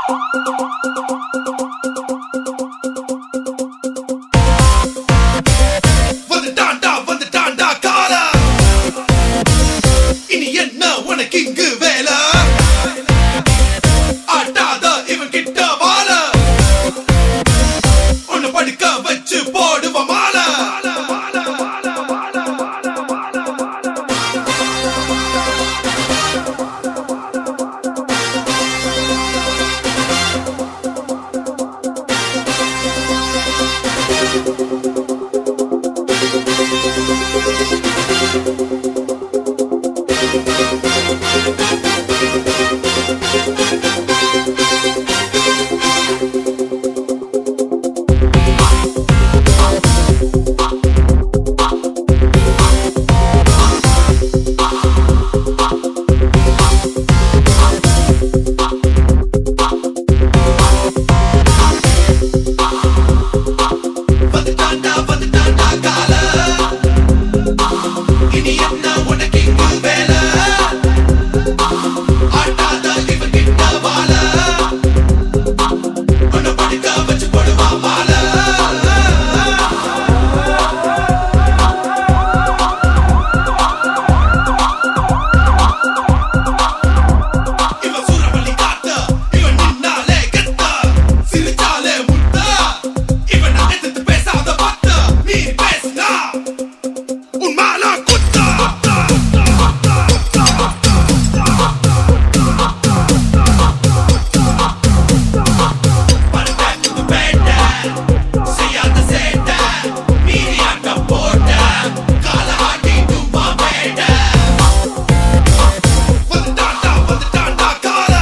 வந்துட்டான்டா வந்துட்டான்டா காலா இனி என்ன உனக்கு இங்கு வேலை ஆட்டாத இவன் கிட்ட வாழ உன்னை படுக்க வச்சு போடுவ மாலை வந்துட்டான்டா வந்துட்டான்டா காலா இனி என்ன உனக்கு இங்கு வேலை ஆட்டாத இவன் கிட்ட வாழ உன்னை படுக்க வச்சு போடுவா மாலை இவன் சூறாவளி காத்த இவன் நின்னாலே கெத்த சிரிச்சாலே முத்த இவன் எதிர்த்து பேசாத பத்த நீ பேசுனா உன் மேல குத்த படுத்த பேட்ட செய்யாத சேட்ட மீறியாட்ட போட்ட கால ஆட்டி தும்மா பேட்ட வந்துட்டான்டா வந்துட்டான்டா காலா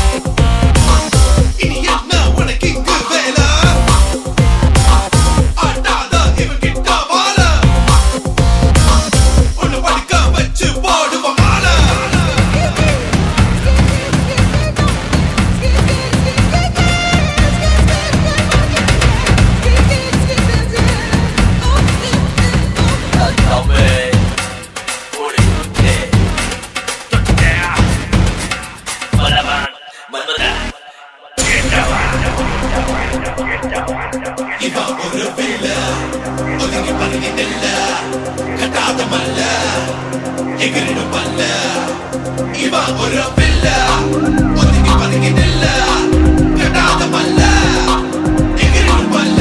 இனி என்ன உனக்கு இங்கு வேலை ஆட்டாத இவன் கிட்ட வாழ உன்னை படுக்க வச்சு போடுவ மாலை Dove pure tutte Balaban Balbada இவன் ஒரு வேல ஒதுங்கி பறங்கி நெல்ல கட்டாத மல்ல எகிரிடும் பல்ல இவன் ஒரு பில்ல ஒதுங்கி பறங்கி நெல்ல கட்டாத மல்ல எகிரிடும் பல்ல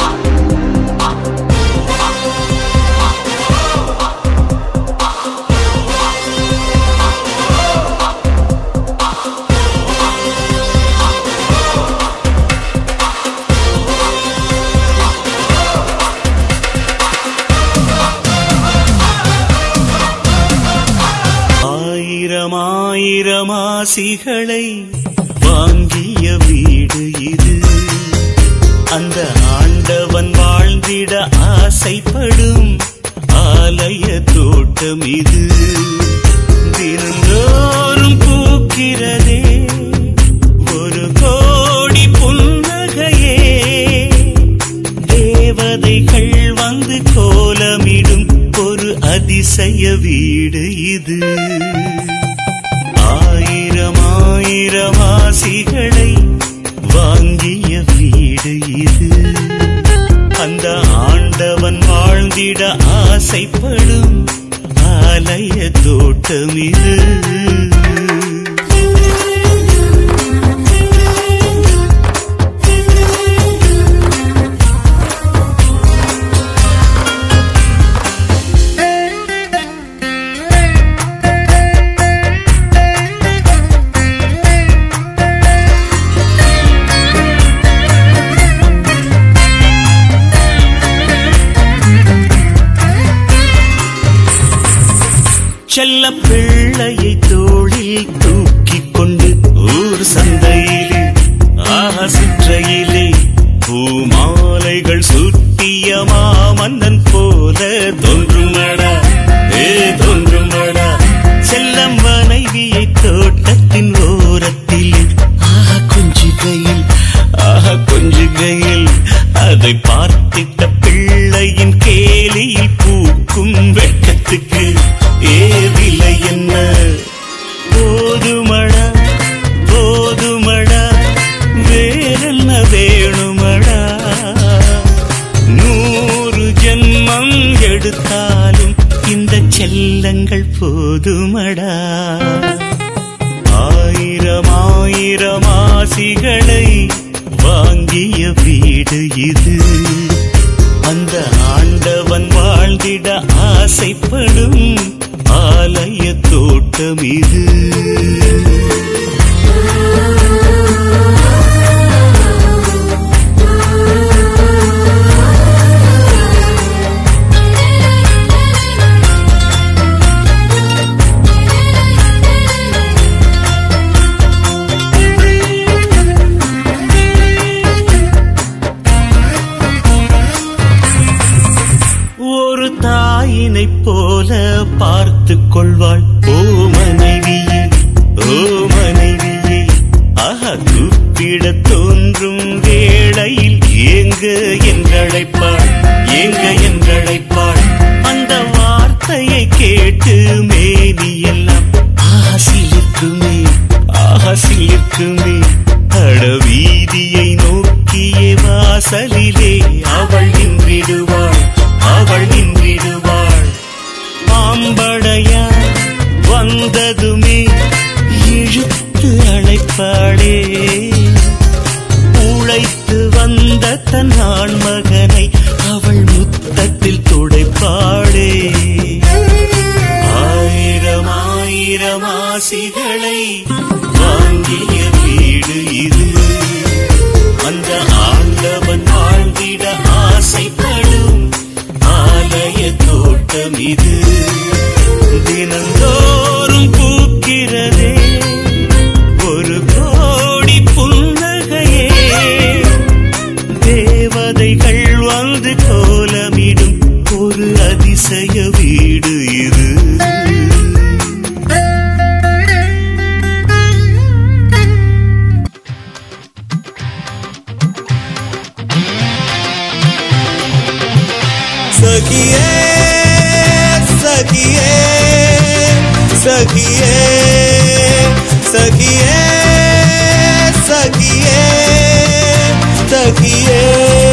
ஆயிரம் ஆயிரம் ஆசிகளை வாங்கிய வீடு இது அந்த ஆண்டவன் வாழ்ந்திட ஆசைப்படும் ஆலய தோட்டம் இது தினந்தோறும் பூக்கிறதே ஒரு கோடி புன்னகையே தேவதைகள் வந்து கோலமிடும் ஒரு அதிசய வீடு இது ஆயிரம் ஆயிரம் ஆசிகளை வாங்கிய வீடு இது அந்த ஆண்டவன் வாழ்ந்திட ஆசைப்படும் ஆலய தோட்டம் இது செல்ல பிள்ளையை தோளில் தூக்கிக் கொண்டு ஊர் சந்தையிலே ஆக சிற்றையிலே பூமாலைகள் சுட்டிய மாமன்னன் போல தோன்றுமடா ஏ தோன்றுமடா செல்லம் மனைவியை தோட்டத்தின் ஓரத்தில் ஆஹா கொஞ்சுகையில் ஆஹா கொஞ்சுகையில் அதை பார்த்திட்ட பிள்ளையின் கேலியில் பூக்கும் வெட்கத்துக்கு ஏதில்லை என்ன போதுமடா போதுமடா கொடுத்தாலும் இந்த செல்லங்கள் போதுமடா ஆயிரம் ஆயிரம் ஆசிகளை வாங்கிய வீடு இது அந்த ஆண்டவன் வாழ்ந்திட ஆசைப்படும் ஆலய தோட்டம் இது ஒரு தாயினைப் போல பார்த்து கொள்வாள் ஓ மனைவியே ஓ மனைவியே ஆஹா கூப்பிட தோன்றும் வேளையில் ஏங்க என்றழைப்பாள் ஏங்க என்றழைப்பாள் அந்த வார்த்தையை கேட்டு மேனி எல்லாம் ஆசிலிருக்குமே ஆசிலிருக்குமே அட வீதியை நோக்கிய வாசலிலே அவள் நின்றிடுவாள் அவள் நின்றிடுவாள் மாம்படையா வந்ததுமே இழுத்து அழைப்பாளே உழைத்து வந்த தன் ஆண் மகனை அவள் முத்தத்தில் துடைப்பாளே ஆயிரம் ஆயிரம் ஆசிகளை வாங்கிய வீடு இது அந்த ஆண்டவன் வாழ்ந்திட ஆசைப்படும் ஆலய தோட்டம் இது தினந்தோறும் பூக்கிறதே ஒரு கோடி புன்னகையே தேவதைகள் வந்து கோலமிடும் ஒரு அதிசய வீடு இது सखिए सखिए सखिए सखिए सखिए सखिए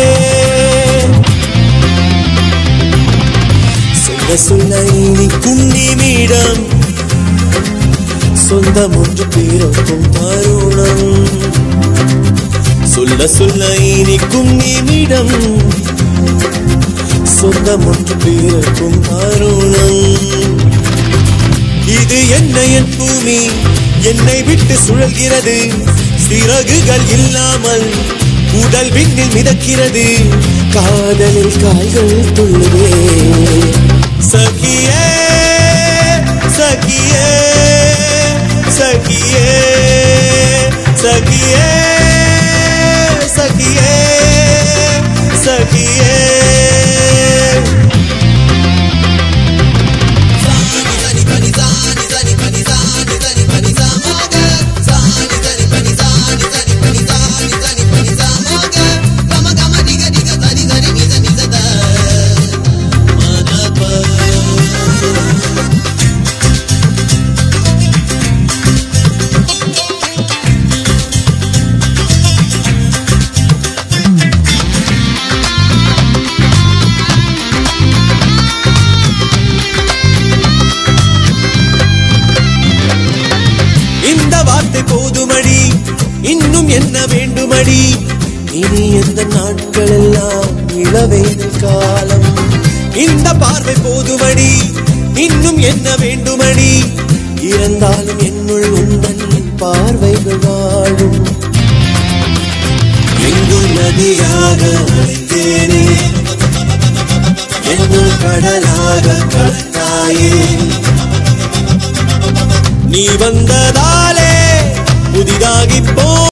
சொல்ல சொல்ல இனிக்கும் நிமிடம் சொந்தம் ஒன்று பிறக்கும் தருணம் சொல்ல சொல்ல இனிக்கும் நிமிடம் சொந்தம் ஒன்று பிறக்கும் தருணம் இது என்ன என் பூமி என்னை விட்டு சுழல்கிறது சிறகுகள் இல்லாமல் உடல் விண்ணில் மிதக்கிறது காதலில் கால்கள் துள்ளுதே சகியே சகியே சகியே சகியே சகியே சகியே இந்த வார்த்தை போதுமடி இன்னும் என்ன வேண்டுமடி இனி எந்த நாட்கள் எல்லாம் இளவேனில் காலம் இந்த பார்வை போதுமடி இன்னும் என்ன வேண்டுமடி இறந்தாலும் என்னுள் உந்தன் பார்வைகள் வாழும் எங்கும் நதியாக அலைந்தேனே என்னுள் கடலாக கலந்தாயே நீ வந்ததாலே புதிதாகி போ